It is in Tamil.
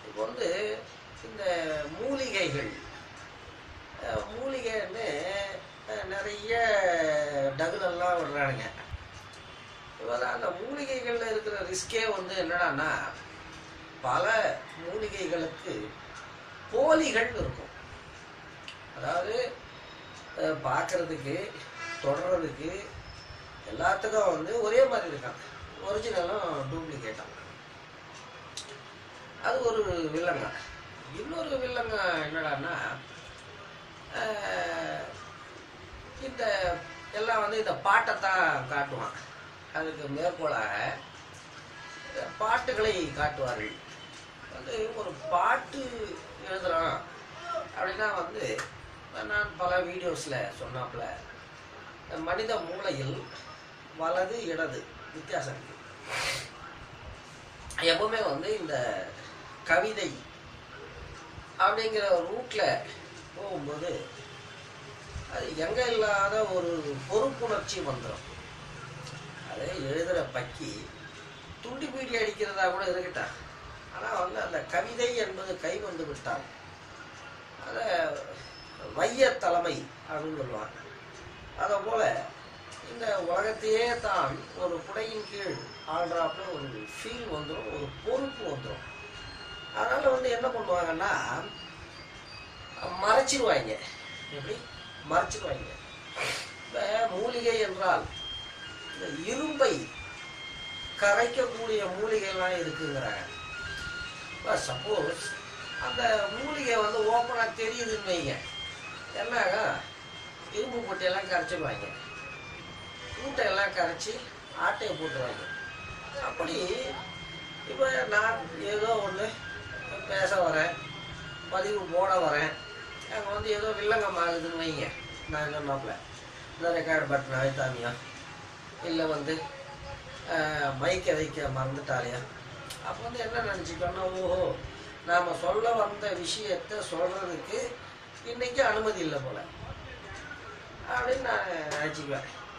இப்போ வந்து இந்த மூலிகைகள் அஹ், மூலிகைன்னு அஹ், நிறைய டகுலெல்லாம் விடுறானுங்க இவெல்லாம் அந்த மூலிகைகளில் இருக்கிற ரிஸ்கே வந்து என்னடான்னா பல மூலிகைகளுக்கு போலிகள் இருக்கும் அதாவது அஹ், பார்க்கறதுக்கு தொடர்றதுக்கு எல்லாத்துக்கும் வந்து ஒரே மாதிரி இருக்கான் ஒரிஜினலும் டூப்ளிகேட்டும் அது ஒரு வில்லங்க இன்னொரு வில்லங்க என்னடான்னா அஹ், இந்த எல்லாம் வந்து இந்த பாட்டை தான் காட்டுவான் அதுக்கு மேற்கோளாக இந்த பாட்டுகளை காட்டுவார்கள் வந்து ஒரு பாட்டு எழுதுறான் அப்படின்னா வந்து நான் பல வீடியோஸில் சொன்னாப்புல மனித மூளையில் வலது இடது வித்தியாசம் இருக்கு எப்பவுமே வந்து இந்த கவிதை அப்படிங்கிற ரூட்ல போகும்போது அது எங்க இல்லாத ஒரு பொறுப்புணர்ச்சி வந்துடும் அது எழுதுற பக்கி துண்டி பீடி அடிக்கிறதா கூட இருக்கட்டும் ஆனால் வந்து அந்த கவிதை என்பது கை வந்து விட்டால் அதை வைய தலைமை அப்படின்னு சொல்லுவாங்க அதை போல இந்த உலகத்தையே தான் ஒரு குடையின் கீழ் ஆள்றாப்புல ஒரு ஃபீல் வந்துடும் ஒரு பொறுப்பு வந்துடும் அதனால வந்து என்ன பண்ணுவாங்கன்னா மறைச்சிருவாங்க எப்படி மறைச்சிருவாங்க இப்போ மூலிகை என்றால் இந்த இரும்பை கரைக்கக்கூடிய மூலிகைலாம் இருக்குங்கிறாங்க இப்போ சப்போஸ் அந்த மூலிகை வந்து ஓப்பனாக தெரியுதுன்னு வைங்க என்ன இரும்பு பொட்டியெல்லாம் கரைச்சிடுவாங்க மூட்டையெல்லாம் கரைச்சி ஆட்டையை போட்டுருவாங்க அப்படி இப்போ நான் ஏதோ ஒன்று பேச வரேன் பதிவு போட வரேன் அங்கே வந்து ஏதோ வில்லங்கம் ஆகுதுன்னு வைங்க நான் என்ன மாப்பிள்ள இந்த ரெக்கார்டு பட்டன் அழுத்தாமியா இல்லை வந்து மைக்கை வைக்க மறந்துட்டாலையா அப்போ வந்து என்ன நினச்சிக்கோன்னா ஓஹோ நாம் சொல்ல வந்த விஷயத்தை சொல்கிறதுக்கு இன்னைக்கு அனுமதி இல்லை போல அப்படின்னு நான் நினச்சிக்குவேன்